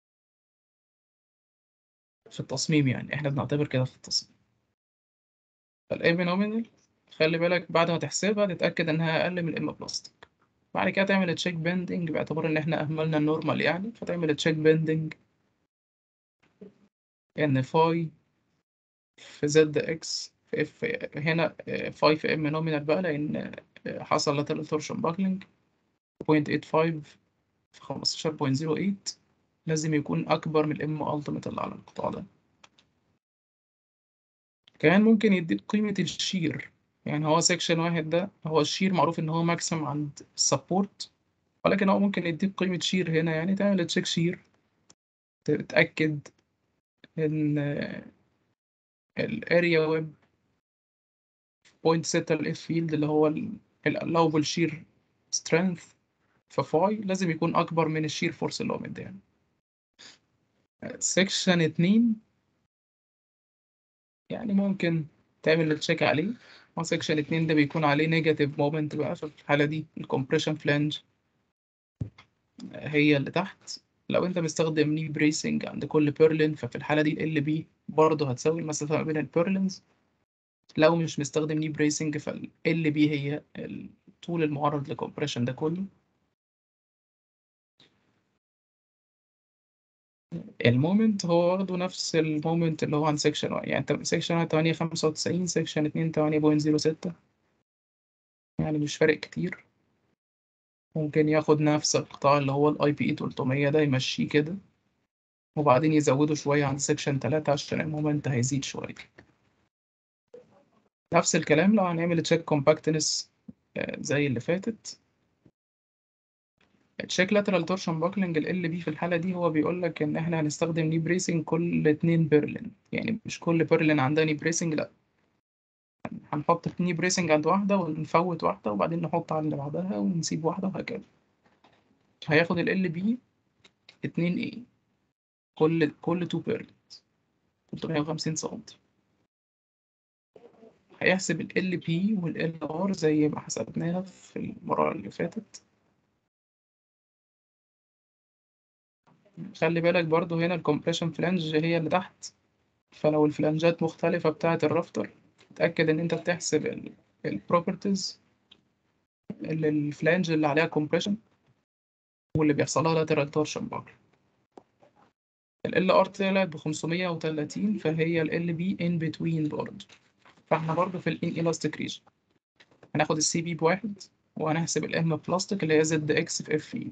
في التصميم يعني احنا بنعتبر كده في التصميم فالام نومينال خلي بالك بعد ما تحسبها تتاكد انها اقل من الام بلاستيك بعد كده تعمل تشيك بيندنج باعتبار ان احنا اهملنا النورمال يعني فتعمل تشيك بيندنج ان فاي في زد اكس في اف هنا فاي في ام نومينال بقى لان حصل لاترال تورشن باكلينج 0.85 في 15.08 لازم يكون اكبر من الام التيميت اللي على القطاع ده كمان ممكن يديك قيمة الشير يعني هو سيكشن واحد ده هو الشير معروف ان هو ماكسيم عند السبورت ولكن هو ممكن يديك قيمة شير هنا يعني تعمل تشيك شير تتأكد ان الاريا ويب بوينت ستة الاف فيلد اللي هو الالاوبل شير سترينث ففاي لازم يكون اكبر من الشير فورس اللي هو مديها سيكشن اتنين يعني ممكن تعمل تشيك عليه هو سيكشن اتنين ده بيكون عليه نيجاتيف مومنت بقى في الحالة دي الكومبريشن فلانج هي اللي تحت لو انت مستخدم ني بريسنج عند كل بيرلين ففي الحالة دي ال بي برضه هتساوي المسافة ما بين البيرلينز لو مش مستخدم ني بريسنج فال ال بي هي الطول المعرض للكمبريشن ده كله المومنت هو واخده نفس المومنت اللي هو عن سيكشن واحد يعني انت سيكشن واحد تمانية خمسة وتسعين سيكشن اتنين تمانية بوينت زيرو ستة يعني مش فارق كتير ممكن ياخد نفس القطاع اللي هو الاي بي اي 300 ده يمشيه كده وبعدين يزوده شوية عن سيكشن تلاتة عشان المومنت هيزيد شوية نفس الكلام لو هنعمل تشيك كومباكتنس زي اللي فاتت تشيك لاترال تورشن باكلينج ال بي في الحالة دي هو بيقول لك إن إحنا هنستخدم ني بريسنج كل اتنين بيرلين يعني مش كل بيرلين عندها ني بريسنج لأ هنحط ني بريسنج عند واحدة ونفوت واحدة وبعدين نحط على اللي بعدها ونسيب واحدة وهكذا هياخد ال بي اتنين ايه كل كل تو بيرلين 350 سنتي هيحسب ال بي وال ار زي ما حسبناها في المرة اللي فاتت خلي بالك برضو هنا الكompression فلانج هي اللي تحت فلو الفلانجات مختلفة بتاعة الرافتر اتأكد إن أنت بتحسب البروبرتيز اللي الفلانج اللي عليها compression واللي بيحصل لها lateral torsion buckle ال LR طلعت ب 530 فهي ال LB in between برضه فاحنا برضه في ال inelastic region هناخد السي بي بواحد وهنحسب ال M بلاستيك اللي هي زد اكس في اف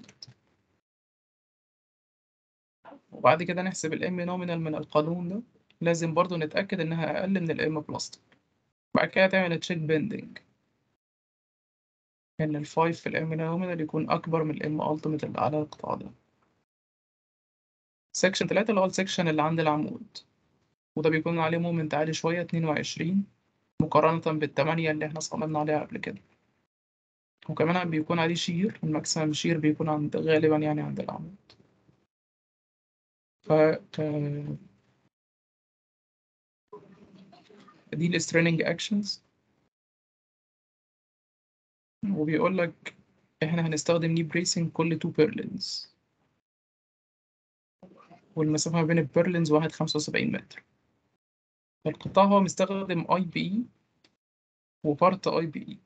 وبعد كده نحسب ال M nominal من القانون ده لازم برضه نتأكد إنها أقل من ال M بلاستيك بعد كده تعمل تشيك بيندنج إن ال 5 في ال M nominal يكون أكبر من ال M ultimate اللي على القطاع ده سكشن 3 اللي هو السكشن اللي عند العمود وده بيكون عليه مومنت عالي شوية 22 مقارنة بالتمانية اللي احنا صممنا عليها قبل كده وكمان بيكون عليه شير الماكسيمم شير بيكون عند غالبا يعني عند العمود ف دي الستريننج اكشنز وبيقول لك احنا هنستخدم ني بريسنج كل تو بيرلينز والمسافة ما بين البيرلينز واحد خمسة وسبعين متر القطاع هو مستخدم اي بي اي وبارت اي بي اي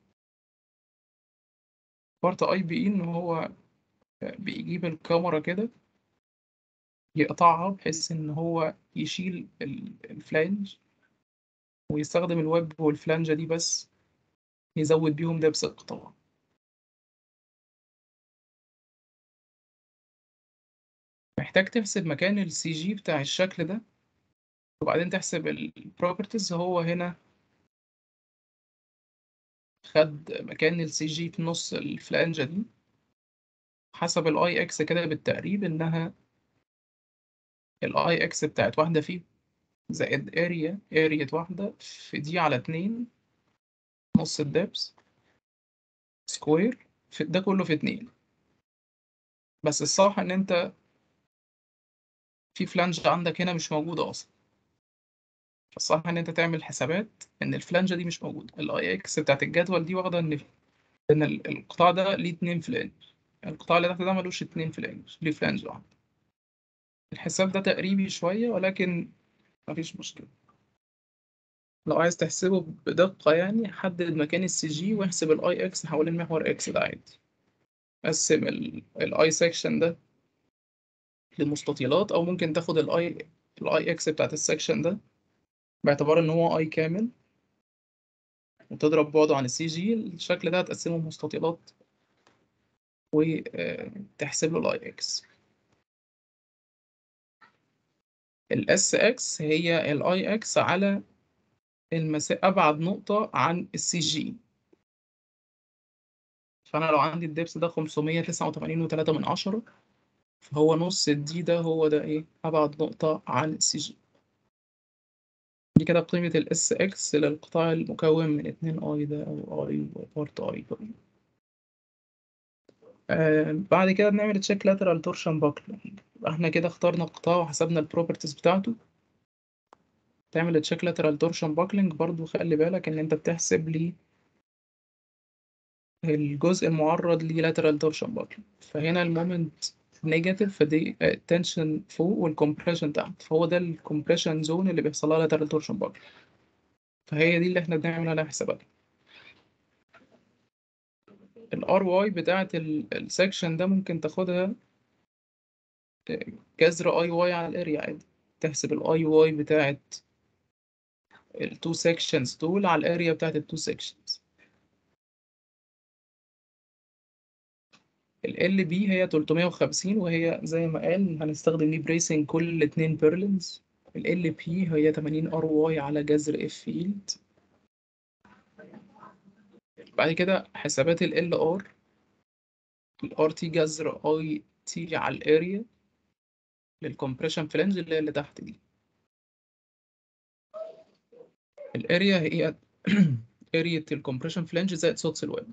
بارت اي بي اي ان هو بيجيب الكاميرا كده يقطعها بحيث ان هو يشيل الفلانج ويستخدم الويب والفلانجة دي بس يزود بيهم دبس القطاع محتاج تحسب مكان السي جي بتاع الشكل ده وبعدين تحسب البروبرتيز هو هنا خد مكان السي جي في نص الفلانجة دي حسب الاي اكس كده بالتقريب انها الاي اكس بتاعت واحدة فيه زائد اريا اريا واحدة في دي على اتنين نص الدبس سكوير في ده كله في اتنين بس الصح ان انت في فلانج عندك هنا مش موجودة اصلا فالصح ان انت تعمل حسابات ان الفلانجة دي مش موجودة الاي اكس بتاعت الجدول دي واخدة ان ان القطاع ده ليه اتنين فلانج القطاع اللي تحت ده ملوش اتنين فلانج ليه فلانج واحدة الحساب ده تقريبي شوية ولكن مفيش مشكلة لو عايز تحسبه بدقة يعني حدد مكان السي جي واحسب الاي اكس حوالين محور اكس ده عادي قسم الاي سيكشن ده لمستطيلات او ممكن تاخد الاي الاي اكس بتاعت السكشن ده باعتبار ان هو اي كامل وتضرب بعده عن السي جي الشكل ده هتقسمه مستطيلات وتحسب له الاي اكس الاس اكس هي الاي اكس على المسا... ابعد نقطة عن السي جي فانا لو عندي الدبس ده 589 و3 من عشرة فهو نص الدي ده هو ده ايه ابعد نقطة عن السي جي دي كده قيمة الاس اكس للقطاع المكون من اتنين اي ده او اي وبارت اي آه بعد كده بنعمل تشيك لاترال تورشن باكل احنا كده اخترنا القطاع وحسبنا البروبرتيز بتاعته تعمل تشيك لاترال تورشن باكلينج برضو خلي بالك ان انت بتحسب لي الجزء المعرض ليه لاترال تورشن باكلينج فهنا المومنت نيجاتيف فدي التنشن فوق والكمبريشن تحت فهو ده الكمبريشن زون اللي بيحصل لها لاترال تورشن باكلينج فهي دي اللي احنا بنعمل عليها حسابات الار واي بتاعت السكشن ده ممكن تاخدها جذر اي واي على الاريا عادي تحسب الاي واي بتاعت التو سيكشنز دول على الاريا بتاعت التو سيكشنز ال بي هي 350 وهي زي ما قال هنستخدم ليه بريسنج كل اتنين بيرلينز ال بي هي 80 ار واي على جذر اف فيلد بعد كده حسابات ال ار الار تي جذر اي تي على الاريا للكمبريشن فلانج اللي هي اللي تحت دي الاريا هي اريا الكمبريشن فلانج زائد سوتس الويب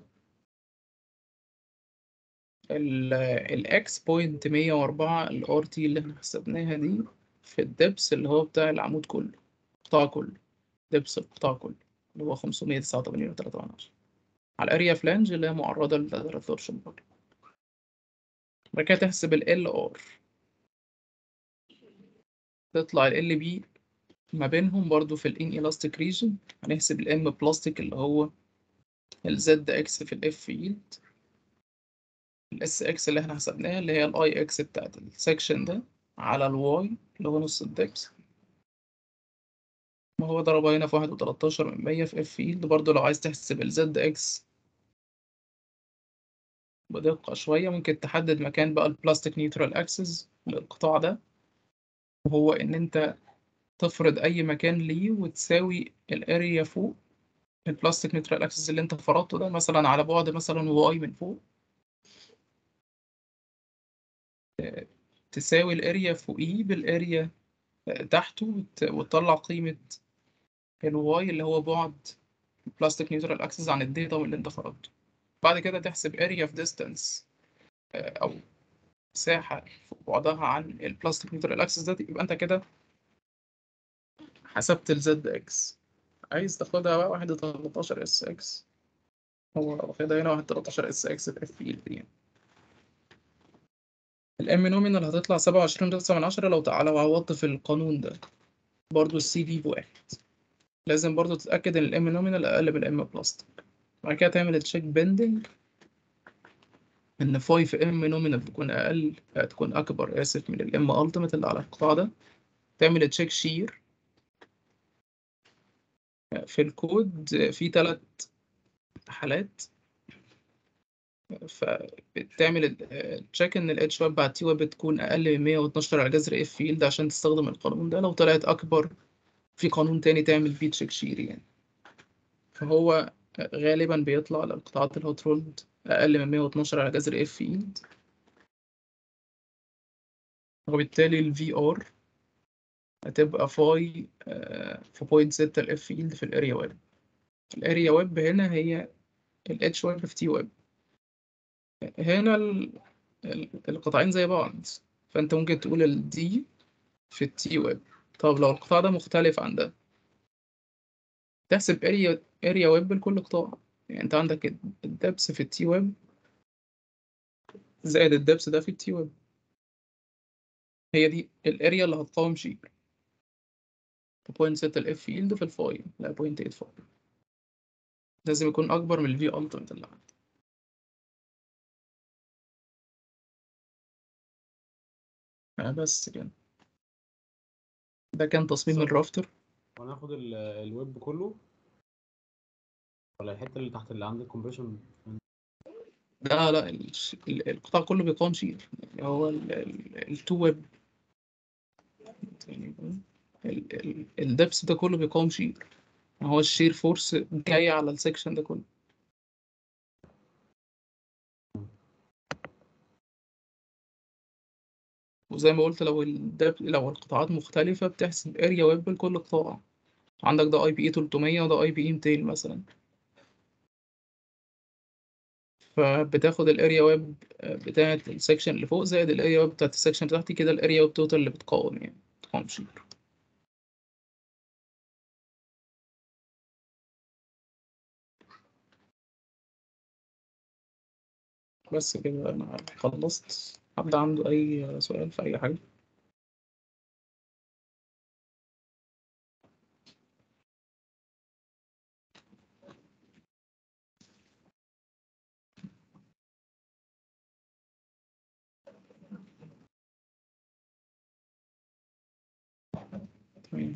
الاكس بوينت 104 الار تي اللي احنا حسبناها دي في الدبس اللي هو بتاع العمود كله القطاع كله دبس القطاع كله اللي هو 589 و3 على الاريا فلانج اللي هي معرضة للتورشن برضه بعد كده تحسب ال ار تطلع ال بي ما بينهم برضو في الان elastic ريجن هنحسب الام بلاستيك اللي هو الزد اكس في الاف فيلد الاس اكس اللي احنا حسبناها اللي هي الاي اكس بتاعت السكشن ده على الواي اللي هو نص الدبس ما هو ضربها هنا في واحد وتلاتاشر من مية في اف فيلد برضو لو عايز تحسب الزد اكس بدقة شوية ممكن تحدد مكان بقى البلاستيك نيوترال اكسس للقطاع ده وهو ان انت تفرض اي مكان ليه وتساوي الاريا فوق البلاستيك نيوترال اكسس اللي انت فرضته ده مثلا على بعد مثلا واي من فوق تساوي الاريا فوقيه بالاريا تحته وتطلع قيمة الواي اللي هو بعد البلاستيك نيوترال اكسس عن الداتا اللي انت فرضته بعد كده تحسب اريا في ديستانس او مساحة بعدها عن البلاستيك نيوترال اكسس ده يبقى انت كده حسبت الزد اكس عايز تاخدها بقى واحد تلاتاشر اس اكس هو واخدها هنا واحد تلاتاشر اس اكس في اف فيلد يعني الام نومينال هتطلع سبعة وعشرين تسعة من عشرة لو تعالى وعوضت في القانون ده برضو السي في بواحد لازم برضو تتأكد ان الام نومينال اقل من الام بلاستيك بعد كده تعمل تشيك بيندنج ان 5 ام نومينال تكون اقل تكون اكبر اسف من الام التيميت اللي على القطاع ده تعمل تشيك شير في الكود في ثلاث حالات فبتعمل تشيك ان الاتش ويب بعد تي ويب تكون اقل من 112 على جذر اف فيلد عشان تستخدم القانون ده لو طلعت اكبر في قانون تاني تعمل بيه تشيك شير يعني فهو غالبا بيطلع للقطاعات الهوت رولد اقل من 112 على جذر اف فيلد وبالتالي الفي ار هتبقى فاي في بوينت ستة الاف فيلد في الاريا ويب الاريا ويب هنا هي الاتش ويب في تي ويب هنا ال... القطاعين زي بعض فانت ممكن تقول الدي في التي ويب طب لو القطاع ده مختلف عن ده تحسب اريا اريا ويب لكل قطاع يعني انت عندك الدبس في التي ويب زائد الدبس ده في التي ويب هي دي الاريا اللي هتقاوم شير 0.6 الاف فيلد في الفاي لا 0.85 لازم يكون اكبر من الفي التيميت اللي عندي بس كده ده كان تصميم الرافتر هناخد الويب كله ولا الحته اللي تحت اللي عند الكومبريشن لا لا الش- ال- القطاع كله بيقاوم شير يعني هو التو ويب الدبس ده كله بيقاوم شير هو الشير فورس جاي على السكشن ده كله وزي ما قلت لو الدب لو القطاعات مختلفة بتحسب اريا ويب لكل قطاع عندك ده اي بي اي 300 وده اي بي اي 200 مثلا فبتاخد الاريا ويب بتاعة السكشن اللي فوق زائد الاريا ويب بتاعة السكشن اللي تحتي كده الاريا ويب توتال اللي بتقاوم يعني بتقاوم شير بس كده انا خلصت حد عنده اي سؤال في اي حاجة طيب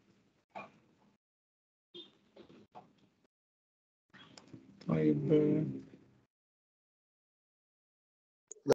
طيب